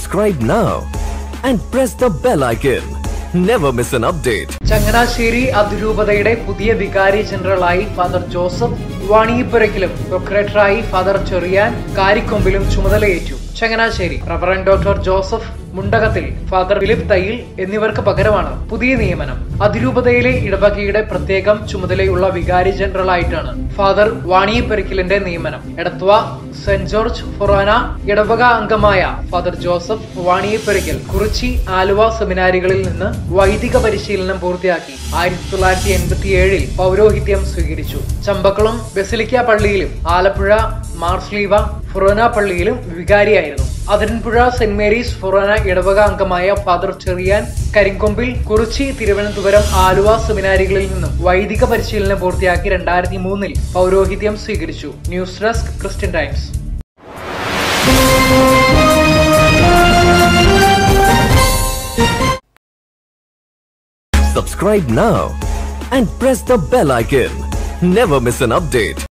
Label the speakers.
Speaker 1: Subscribe now and press the bell icon. Never miss an update.
Speaker 2: Changanassery അതിരൂപതയുടെ പുതിയ വികാരി ജനറലായി ഫാദർ ജോസഫ് വാണിയിപ്പുരക്കിലും പ്രൊക്രേറ്ററായി ഫാദർ ചെറിയാൻ കാരിക്കൊമ്പിലും ചുമതലയേറ്റു ചങ്ങനാശ്ശേരി റവറൻ ഡോക്ടർ ജോസഫ് മുണ്ടകത്തിൽ ഫാദർ ഫിലിപ്പ് തയ്യിൽ എന്നിവർക്ക് പകരമാണ് പുതിയ നിയമനം അതിരൂപതയിലെ ഇടവകയുടെ പ്രത്യേകം ചുമതലയുള്ള വികാരി ജനറലായിട്ടാണ് ഫാദർ വാണിയിപ്പുരക്കിലിന്റെ നിയമനം എടത്വ സെന്റ് ജോർജ് ഫൊറാന ഇടവക അംഗമായ ഫാദർ ജോസഫ് വാണിയപ്പുരയ്ക്കൽ കുറിച്ചി ആലുവ സെമിനാരികളിൽ നിന്ന് വൈദിക പരിശീലനം പൂർത്തിയാക്കി ആയിരത്തി തൊള്ളായിരത്തി എൺപത്തി ഏഴിൽ പൗരോഹിത്യം സ്വീകരിച്ചു ചമ്പക്കുളം ബസിലിക്ക പള്ളിയിലും ആലപ്പുഴ മാർസ്ലീവ ഫൊറോന പള്ളിയിലും വികാരിയായിരുന്നു അതിരൻപുഴ സെന്റ് മേരീസ് ഫൊറോന ഇടവക അംഗമായ ഫാദർ ചെറിയാൻ കരിങ്കൊമ്പിൽ കുറിച്ചി തിരുവനന്തപുരം ആലുവ സെമിനാരികളിൽ നിന്നും വൈദിക പരിശീലനം പൂർത്തിയാക്കി രണ്ടായിരത്തി മൂന്നിൽ പൗരോഹിത്യം സ്വീകരിച്ചു news desk Christian times
Speaker 1: Subscribe now and press the bell icon. Never miss an update.